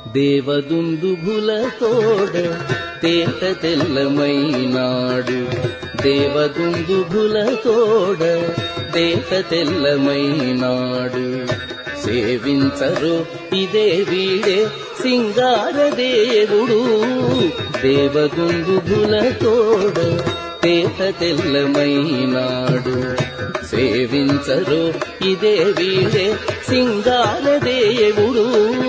దేవదుందుభులతోడ తేట తెల్లమైనాడు దేవదుందుభులతోడ తేట తెల్లమైనాడు సేవించరు ఇదే వీడే సింగార దేవుడు దేవదుందుభులతోడ తేట తెల్లమైనాడు సేవించరు ఇదే వీడే సింగార దేవుడు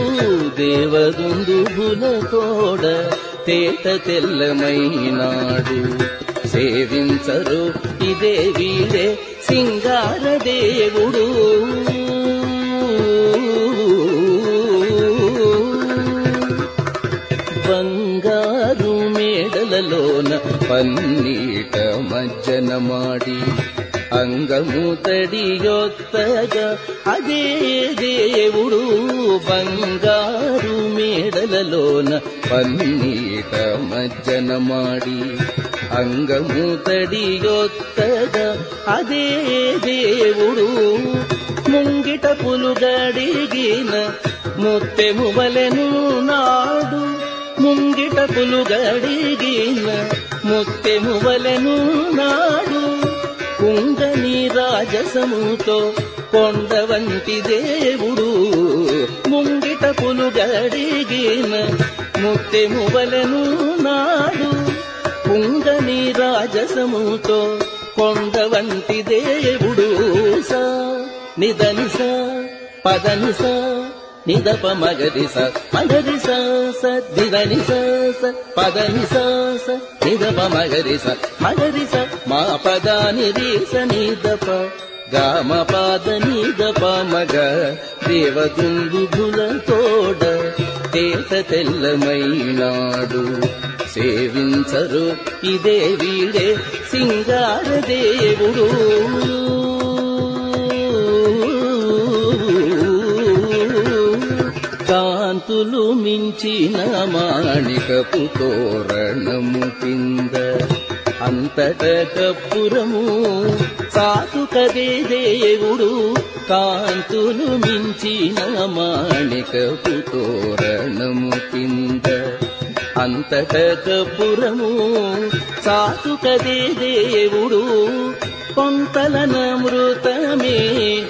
దేవదుందుభులతోడ తేట తెల్లమైనాడు సేవించరు ఇదే వీడే సింగార దేవుడు బంగారు మేడలలోన పన్నీట మజ్జన ಮಾಡಿ అంగము తడియొత్తగా అదే దేవుడు బంగారు మేడలలోన పన్నీట మజ్జన ಮಾಡಿ అంగము తడియొత్తగా అదే దేవుడు ముంగిట పులుగడిగిన ముత్తెము వలెను నాడు ముంగిట పులుగడిగిన ముత్తెము వలెను నాడు కుంగని రాజసముతో కొండ వంటి దేవుడు ముంగిట పులుగడిగిన ముత్తెము వలెను నాడు కుంగని రాజసముతో కొండ వంటి దేవుడు స నిదనిస పదనిస నిదప మగరిస మగరిస స నిదనిస స పదనిస స నిదప మగరిస మగరిస మా పదాని రీస నిదప గామ పాద నిదప మగ దేవదుందుభుల తోడ తేట తెల్లమైనాడు సేవించరు ఇదే వీడే సింగార దేవుడు కాంతులు మించిన మాణికపు తోరణము కింద అంతట కప్పురము సాతుకదే దేవుడు కాంతులు మించిన మాణికపు తోరణము కింద అంతట కప్పురము సాతుకదే దేవుడు కొంతలన మృతమే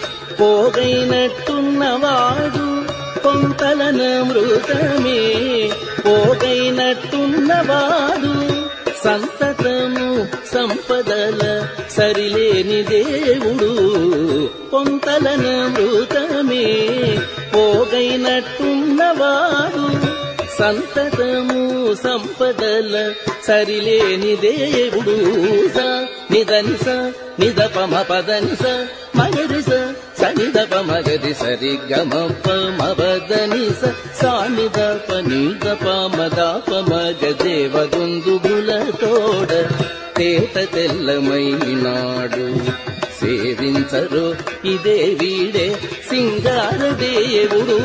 పోగైనట్టున్నవాడు కొంతలన మృతమే పోగైనట్టున్నవాడు సంతతము సంపదల సరిలేని దేవుడు కొంతలన మృతమే పోగైనట్టున్నవాడు సంతతము సంపదల సరిలేని దేవుడు స నిదనిస నిదపమ పదనిస మగరిస సనిదప మగరి సరి గమప మబదనిస సానిదప నిదప మదాప మగ దేవదుందుబుల తోడ తేట తెల్లమైనాడు సేవించరు ఇదే వీడే సింగార దేవుడు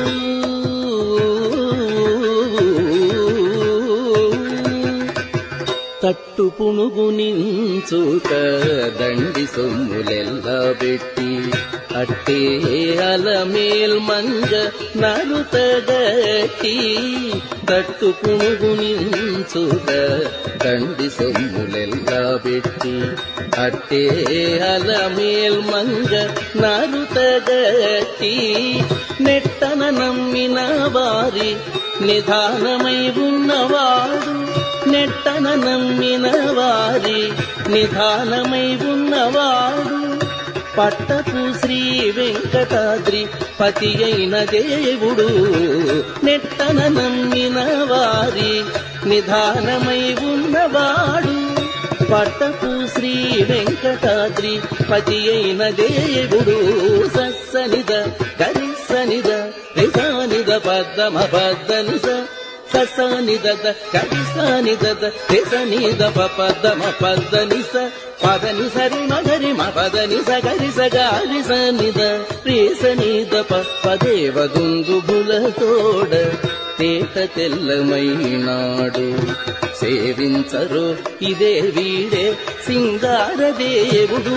తట్టు పునుగు నించుక దండి సొమ్ములెల్ల పెట్టి అట్టే అలమేల్ మంగ నరుతగట్టి తట్టు పునుగు నించుక దండి సొమ్ములెల్ల పెట్టి అట్టే అలమేల్ మంగ నరుతగట్టి నెట్టన నమ్మిన వారి నిధానమై ఉన్నవాడు నెట్టన నమ్మిన వారి నిధానమై ఉన్నవాడు పట్టపు శ్రీ వెంకటాద్రి పతి అయిన దేవుడు నెట్టన నమ్మిన వారి నిధానమై ఉన్నవాడు పట్టపు శ్రీ వెంకటాద్రి పతి అయిన దేవుడు సస్సనిద గరిసనిద రిసానిద పద్దమ పద్దనిస ససానిదద కరిసానిదద రిసనిద పద్దమ పద్దనిస పదని సరి మగరి మ పదని సగరి సగారి సనిద రేసనిద పదేవదుందుబుల తోడ తేట తెల్లమైనాడు సేవించరు ఇదే వీడే సింగార దేవుడు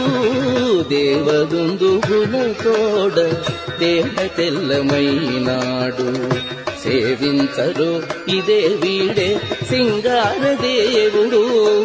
దేవదుందుబుల తోడ తేట తెల్లమైనాడు సే సేవించరు ఇదే వీడే సింగార దేవుడు